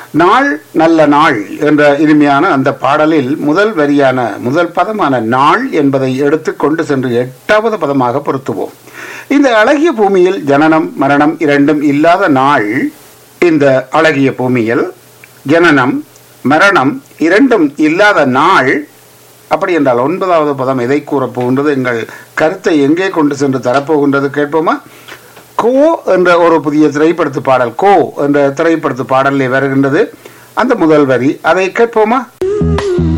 நாள் நல்ல நாள் என்ற இனிமையான அந்த பாடலில் முதல் வரியான முதல் பதமான நாள் என்பதை எடுத்து கொண்டு சென்று எட்டாவது பதமாக பொருத்துவோம் இந்த அழகிய பூமியில் ஜனனம் மரணம் இரண்டும் இல்லாத நாள் இந்த அழகிய பூமியில் ஜனனம் மரணம் இரண்டும் இல்லாத நாள் அப்படி என்றால் ஒன்பதாவது பதம் எதை கூறப் போகின்றது எங்கள் கருத்தை எங்கே கொண்டு சென்று தரப்போகின்றது கேட்போமா கோ என்ற ஒரு புதிய திரைப்படத்து பாடல் கோ என்ற திரைப்படத்து பாடலில் வருகின்றது அந்த முதல் வரி அதை கேட்போமா